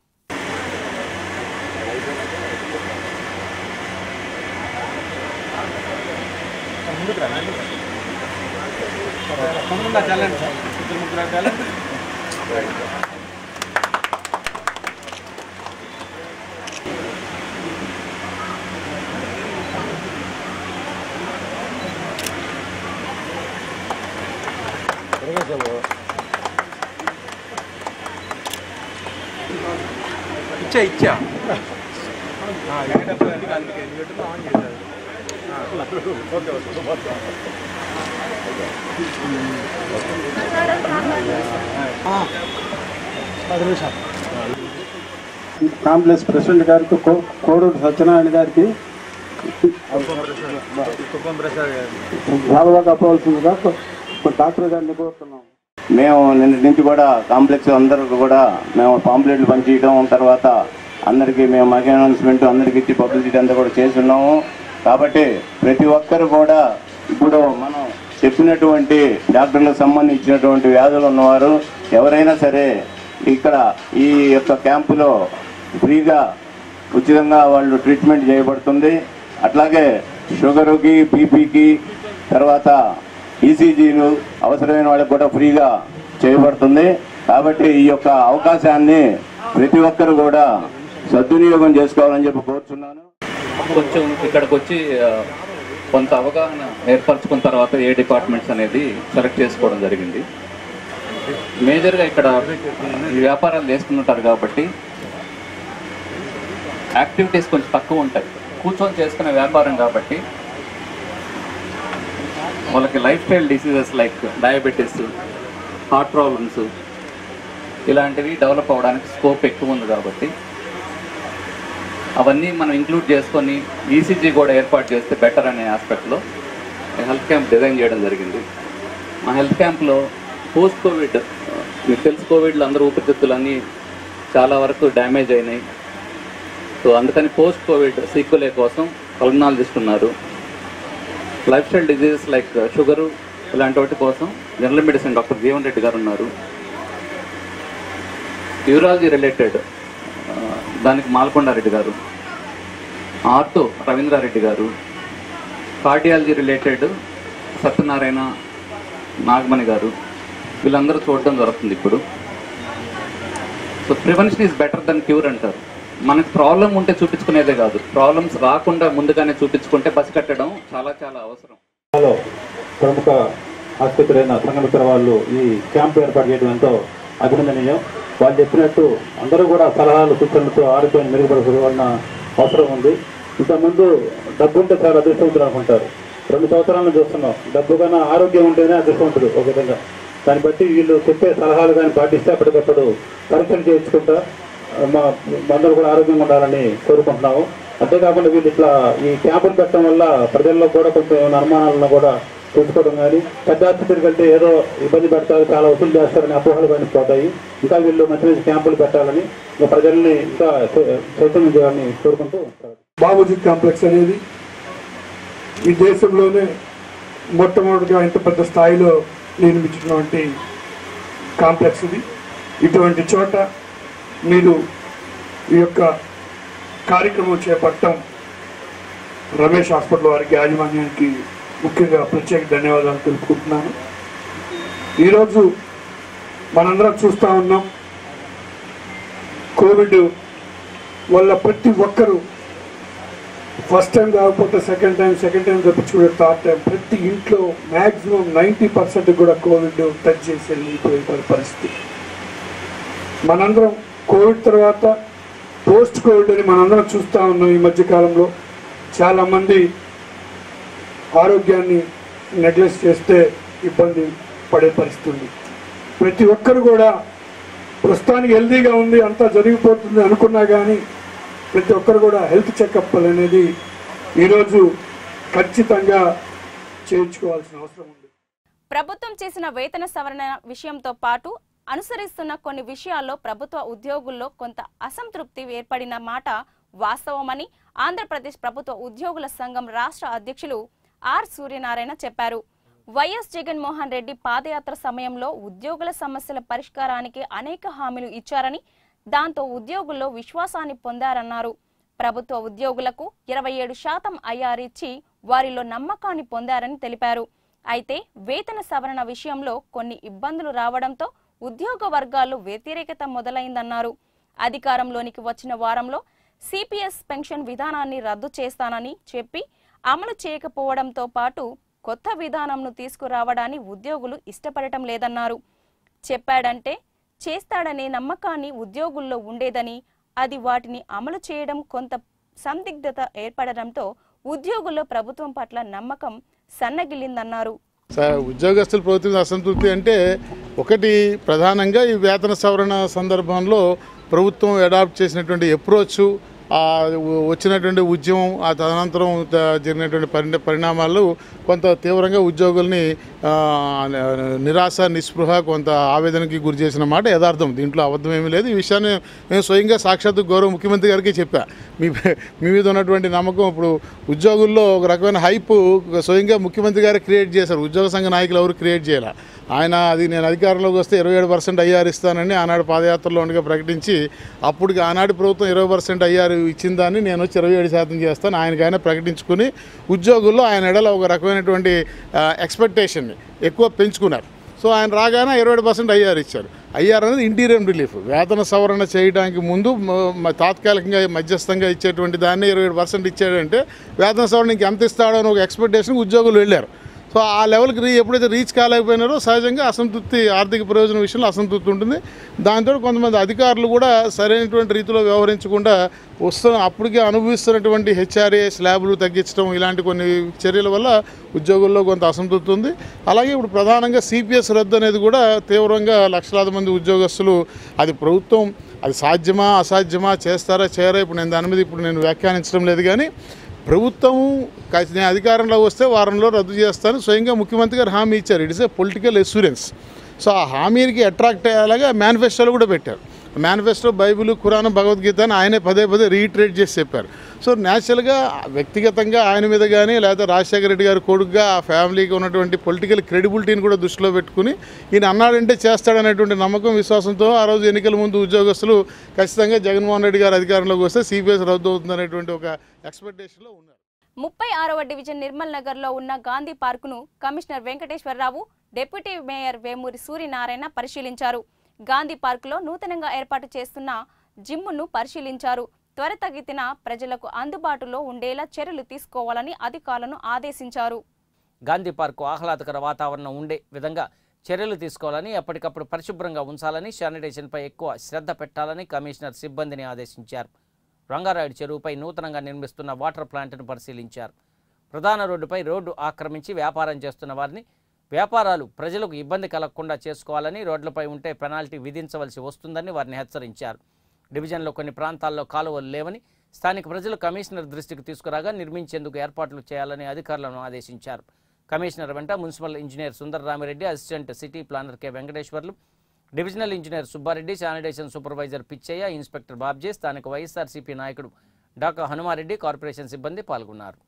ఇచ్చా ఇచ్చా కాంప్లెక్స్ ప్రెసిడెంట్ గారికి కో- కోడూరు సత్యనారాయణ గారికి బాగా కప్పవలసిందిగా డాక్టర్ గారిని కోరుతున్నాం మేము నిన్నటి నుంచి కూడా కాంప్లెక్స్ అందరికి కూడా మేము పాంప్లెట్లు పనిచేయడం తర్వాత అందరికీ మేము మగ అనౌన్స్మెంట్ అందరికి ఇచ్చి పబ్లిసిటీ అంతా కూడా చేస్తున్నాము కాబట్టి ప్రతి ఒక్కరు కూడా ఇప్పుడు మనం చెప్పినటువంటి డాక్టర్లకు సంబంధించినటువంటి వ్యాధులు ఉన్నవారు ఎవరైనా సరే ఇక్కడ ఈ యొక్క క్యాంపులో ఫ్రీగా ఉచితంగా వాళ్ళు ట్రీట్మెంట్ చేయబడుతుంది అట్లాగే షుగరుకి బీపీకి తర్వాత ఈసీజీలు అవసరమైన వాళ్ళకి కూడా ఫ్రీగా చేయబడుతుంది కాబట్టి ఈ యొక్క అవకాశాన్ని ప్రతి ఒక్కరు కూడా సద్వినియోగం చేసుకోవాలని చెప్పి కోరుచున్నాను కొంచెం ఇక్కడికి వచ్చి ఆ, కొంత అవగాహన ఏర్పరచుకున్న తర్వాత ఏ డిపార్ట్మెంట్స్ అనేది సెలెక్ట్ చేసుకోవడం జరిగింది మేజర్గా ఇక్కడ ఈ వ్యాపారాలు చేసుకుంటుంటారు కాబట్టి యాక్టివిటీస్ కొంచెం తక్కువ ఉంటాయి కూర్చొని చేసుకునే వ్యాపారం కాబట్టి వాళ్ళకి lifestyle diseases like diabetes heart problems ఇలాంటివి డెవలప్ అవ్వడానికి స్కోప్ ఎక్కువ ఉంది కాబట్టి అవన్నీ మనం ఇంక్లూడ్ చేసుకొని ఈసీజీ కూడా ఏర్పాటు చేస్తే బెటర్ అనే ఆస్పెక్ట్లో హెల్త్ క్యాంప్ డిజైన్ చేయడం జరిగింది ఆ హెల్త్ క్యాంప్లో పోస్ట్ కోవిడ్ మీకు తెలుసు కోవిడ్లో అందరూ ఊపిరితిత్తులన్నీ చాలా వరకు డ్యామేజ్ అయినాయి సో అందుకని పోస్ట్ కోవిడ్ సీక్వలే కోసం పల్మనాలజిస్ట్ ఉన్నారు lifestyle diseases like sugar ఇలాంటి వాటి కోసం general medicine doctor Jeevan Reddy గారు ఉన్నారు యూరాలజీ రిలేటెడ్ దానికి మాల్కొండారెడ్డి గారు ఆర్తో రవీంద్రారెడ్డి గారు కార్డియాలజీ రిలేటెడ్ సత్యనారాయణ నాగమణి గారు వీళ్ళందరూ చూడడం జరుగుతుంది ఇప్పుడు so prevention is better than cure అంటారు మనకు ప్రాబ్లం ఉంటే చూపించుకునేదే కాదు ప్రాబ్లమ్స్ రాకుండా ముందుగానే చూపించుకుంటే బస్ కట్టడం చాలా చాలా అవసరం జిల్లాలో ప్రముఖ ఆసుపత్రి అయిన సంగమిత్ర వాళ్ళు ఈ క్యాంప్ ఏర్పాటు చేయడం ఎంతో అభినందనీయం వాళ్ళు చెప్పినట్టు అందరూ కూడా సలహాలు సూచనలతో ఆరోగ్యాన్ని మెరుగుపరచాలన్న అవసరం ఉంది ఇంతకుముందు డబ్బు ఉంటే చాలా అదృష్టవంతులు అనుకుంటారు రెండు సంవత్సరాలను చూస్తున్నాం డబ్బు కన్నా ఆరోగ్యం ఉంటేనే అదృష్టవంతుడు ఒక విధంగా దాన్ని బట్టి వీళ్ళు చెప్పే సలహాలు కానీ పాటిస్తే అప్పటికప్పుడు పరీక్షలు చేయించుకుంటా మా అందరూ కూడా ఆరోగ్యంగా ఉండాలని కోరుకుంటున్నాము అంతేకాకుండా వీళ్ళు ఇట్లా ఈ క్యాంపులు పెట్టడం వల్ల ప్రజల్లో కూడా కొంచెం ఏమైనా అనుమానాలను కూడా తెలుసుకోవడం కానీ పెద్ద ఆసుపత్రికి వెళ్తే ఏదో ఇబ్బంది పెడతారు చాలా వసూలు చేస్తారని అపోహలు కానీ పోతాయి ఇంకా వీళ్ళు మంచి మంచి క్యాంపులు పెట్టాలని ఇంకా ప్రజల్ని ఇంకా చై- చైతన్యం చేయాలని కోరుకుంటూ బాబూజీ కాంప్లెక్స్ అనేది ఈ దేశంలోనే మొట్టమొదటిగా ఇంత పెద్ద స్థాయిలో నిర్మించినటువంటి కాంప్లెక్స్ ఇది ఇటువంటి చోట మీరు ఈ యొక్క కార్యక్రమం చేపట్టడం రమేష్ హాస్పిటల్ వారికి యాజమాన్యానికి ముఖ్యంగా ప్రత్యేక ధన్యవాదాలు తెలుపుకుంటున్నాను ఈరోజు మనందరం చూస్తూ ఉన్నాం కోవిడ్ వల్ల ప్రతి ఒక్కరూ ఫస్ట్ టైం కాకపోతే సెకండ్ టైం సెకండ్ టైం తప్పించుకునే థర్డ్ టైం ప్రతి ఇంట్లో మ్యాక్సిమం నైంటీ పర్సెంట్ కూడా కోవిడ్ టచ్ చేసి వెళ్ళిపోయే పరిస్థితి మనందరం కోవిడ్ తర్వాత పోస్ట్ కోవిడ్ అని మనందరం చూస్తూ ఉన్నాం ఈ మధ్యకాలంలో చాలామంది ఆరోగ్యాన్ని నెగ్లెక్ట్ చేస్తే ఇబ్బంది పడే పరిస్థితి ఉంది ప్రతి ఒక్కరు కూడా ప్రస్తుతానికి హెల్దీగా ఉంది అంతా జరిగిపోతుంది అనుకున్నా కానీ ప్రతి ఒక్కరు కూడా హెల్త్ చెకప్ అనేది ఈరోజు ఖచ్చితంగా చేయించుకోవాల్సిన అవసరం ఉంది ప్రభుత్వం చేసిన వేతన సవరణ విషయంతో పాటు అనుసరిస్తున్న కొన్ని విషయాల్లో ప్రభుత్వ ఉద్యోగుల్లో కొంత అసంతృప్తి ఏర్పడిన మాట వాస్తవమని ఆంధ్రప్రదేశ్ ప్రభుత్వ ఉద్యోగుల సంఘం రాష్ట్ర అధ్యక్షులు ఆర్ సూర్యనారాయణ చెప్పారు వైఎస్ జగన్మోహన్ రెడ్డి పాదయాత్ర సమయంలో ఉద్యోగుల సమస్యల పరిష్కారానికి అనేక హామీలు ఇచ్చారని దాంతో ఉద్యోగుల్లో విశ్వాసాన్ని పొందారన్నారు ప్రభుత్వ ఉద్యోగులకు ఇరవై ఏడు శాతం ఐఆర్ ఇచ్చి వారిలో నమ్మకాన్ని పొందారని తెలిపారు అయితే వేతన సవరణ విషయంలో కొన్ని ఇబ్బందులు రావడంతో ఉద్యోగ వర్గాల్లో వ్యతిరేకత మొదలైందన్నారు అధికారంలోనికి వచ్చిన వారంలో సిపిఎస్ పెన్షన్ విధానాన్ని రద్దు చేస్తానని చెప్పి అమలు చేయకపోవడంతో పాటు కొత్త విధానంను తీసుకురావడాన్ని ఉద్యోగులు ఇష్టపడటం లేదన్నారు చెప్పాడంటే చేస్తాడనే నమ్మకాన్ని ఉద్యోగుల్లో ఉండేదని అది వాటిని అమలు చేయడం కొంత సందిగ్ధత ఏర్పడడంతో ఉద్యోగుల్లో ప్రభుత్వం పట్ల నమ్మకం సన్నగిల్లిందన్నారు స- ఉద్యోగస్తుల ప్రభుత్వం అసంతృప్తి అంటే ఒకటి ప్రధానంగా ఈ వేతన సవరణ సందర్భంలో ప్రభుత్వం అడాప్ట్ చేసినటువంటి అప్రోచ్ ఆ వ- వచ్చినటువంటి ఉద్యమం ఆ తదనంతరం త- జరిగినటువంటి పరిణ పరిణామాలు కొంత తీవ్రంగా ఉద్యోగుల్ని ఆ, నిరాశ నిస్పృహ కొంత ఆవేదనకి గురి చేసిన మాట యథార్థం దీంట్లో అబద్ధం ఏమీ లేదు ఈ విషయాన్ని నేను స్వయంగా సాక్షాత్తు గౌరవ ముఖ్యమంత్రి గారికి చెప్పా మీ మీ మీద ఉన్నటువంటి నమ్మకం ఇప్పుడు ఉద్యోగుల్లో ఒక రకమైన హైప్ స్వయంగా ముఖ్యమంత్రి గారు క్రియేట్ చేశారు ఉద్యోగ సంఘ నాయకులు ఎవరు క్రియేట్ చేయాలి ఆయన అది నేను అధికారంలోకి వస్తే ఇరవై ఏడు పర్సెంట్ ఐఆర్ ఇస్తానని ఆనాడు పాదయాత్రలో ఉండగా ప్రకటించి అప్పటికి ఆనాటి ప్రభుత్వం ఇరవై పర్సెంట్ ఐఆర్ ఇచ్చిన దాన్ని నేను వచ్చి ఇరవై ఏడు శాతం చేస్తాను ఆయనకైనా ప్రకటించుకుని ఉద్యోగుల్లో ఆయన ఎడల ఒక రకమైనటువంటి ఎక్స్పెక్టేషన్ని ఎక్కువ పెంచుకున్నారు సో ఆయన రాగానే ఇరవై ఏడు పర్సెంట్ ఐఆర్ ఇచ్చారు ఐఆర్ అనేది ఇంటీరియం రిలీఫ్ వేతన సవరణ చేయడానికి ముందు మ- మ- తాత్కాలికంగా మధ్యస్థంగా ఇచ్చేటువంటి దాన్ని ఇరవై ఏడు పర్సెంట్ ఇచ్చాడంటే వేతన సవరణ ఇంక ఎంత ఇస్తాడో అని ఒక ఎక్స్పెక్టేషన్ ఉద్యోగులు వెళ్ళారు సో ఆ లెవెల్కి రీ ఎప్పుడైతే రీచ్ కాలేకపోయినారో సహజంగా అసంతృప్తి ఆర్థిక ప్రయోజనం విషయంలో అసంతృప్తి ఉంటుంది దాంతో కొంతమంది అధికారులు కూడా సరైనటువంటి రీతిలో వ్యవహరించకుండా వస్తున్న అప్పటికే అనుభవిస్తున్నటువంటి హెచ్ఆర్ఏ స్లాబులు తగ్గించడం ఇలాంటి కొన్ని చర్యల వల్ల ఉద్యోగుల్లో కొంత అసంతృప్తి ఉంది అలాగే ఇప్పుడు ప్రధానంగా సిపిఎస్ రద్దు అనేది కూడా తీవ్రంగా లక్షలాది మంది ఉద్యోగస్తులు అది ప్రభుత్వం అది సాధ్యమా అసాధ్యమా చేస్తారా చేయరా ఇప్పుడు నేను దాని మీద ఇప్పుడు నేను వ్యాఖ్యానించడం లేదు కానీ ప్రభుత్వం ఖచ్చి- నేను అధికారంలో వస్తే వారంలో రద్దు చేస్తాను స్వయంగా ముఖ్యమంత్రి గారు హామీ ఇచ్చారు it is a political assurance so ఆ హామీకి అట్రాక్ట్ అయ్యేలాగా మేనిఫెస్టోలో కూడా పెట్టారు మేనిఫెస్టో బైబిల్ ఖురాన్ భగవద్గీత అని ఆయనే పదే పదే రీట్రేట్ చేసి చెప్పారు సో న్యాచురల్గా వ్యక్తిగతంగా ఆయన మీద కానీ లేకపోతే రాజశేఖర రెడ్డి గారి కొడుకుగా ఆ ఫ్యామిలీకి ఉన్నటువంటి పొలిటికల్ క్రెడిబిలిటీని కూడా దృష్టిలో పెట్టుకుని ఈయన అన్నాడంటే చేస్తాడనేటువంటి నమ్మకం విశ్వాసంతో ఆ రోజు ఎన్నికల ముందు ఉద్యోగస్తులు ఖచ్చితంగా జగన్మోహన్ రెడ్డి గారు అధికారంలోకి వస్తే సిపిఎస్ రద్దు అవుతుందనేటువంటి ఒక ఎక్స్పెక్టేషన్లో ఉన్నారు ముప్పై ఆరవ డివిజన్ నిర్మల్ నగర్లో ఉన్న గాంధీ పార్కును commissioner Venkateswararao deputy mayor Vemuri Suryanarayana పరిశీలించారు గాంధీ పార్కులో నూతనంగా ఏర్పాటు చేస్తున్న జిమ్ను పరిశీలించారు త్వరితగతిన ప్రజలకు అందుబాటులో ఉండేలా చర్యలు తీసుకోవాలని అధికారులను ఆదేశించారు గాంధీ పార్కు ఆహ్లాదకర వాతావరణం ఉండే విధంగా చర్యలు తీసుకోవాలని ఎప్పటికప్పుడు పరిశుభ్రంగా ఉంచాలని శానిటేషన్పై ఎక్కువ శ్రద్ధ పెట్టాలని కమిషనర్ సిబ్బందిని ఆదేశించారు రంగారాయుడు చెరువుపై నూతనంగా నిర్మిస్తున్న వాటర్ ప్లాంట్ను పరిశీలించారు ప్రధాన రోడ్డుపై రోడ్డు ఆక్రమించి వ్యాపారం చేస్తున్న వారిని వ్యాపారాలు ప్రజలకు ఇబ్బంది కలగకుండా చేసుకోవాలని రోడ్లపై ఉంటే పెనాల్టీ విధించవలసి వస్తుందని వారిని హెచ్చరించారు డివిజన్లో కొన్ని ప్రాంతాల్లో కాలువలు లేవని స్థానిక ప్రజలు కమిషనర్ దృష్టికి తీసుకురాగా నిర్మించేందుకు ఏర్పాట్లు చేయాలని అధికారులను ఆదేశించారు కమిషనర్ వెంట municipal engineer Sundara Ramireddy assistant city planner K Venkateswarlu divisional engineer Subbareddy sanitation supervisor Pichaiah inspector Babji స్థానిక వైఎస్ఆర్సీపీ నాయకుడు డాక్టర్ హనుమారెడ్డి కార్పొరేషన్ సిబ్బంది పాల్గొన్నారు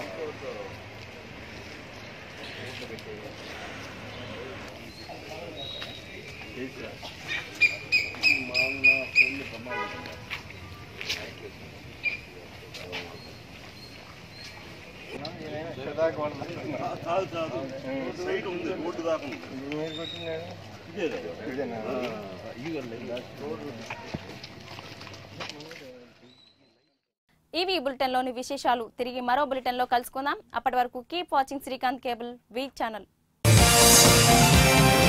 ఇవి ఈ బులెటిన్లోని విశేషాలు తిరిగి మరో బులెటిన్లో కలుసుకుందాం అప్పటి వరకు keep watching Srikanth cable week channel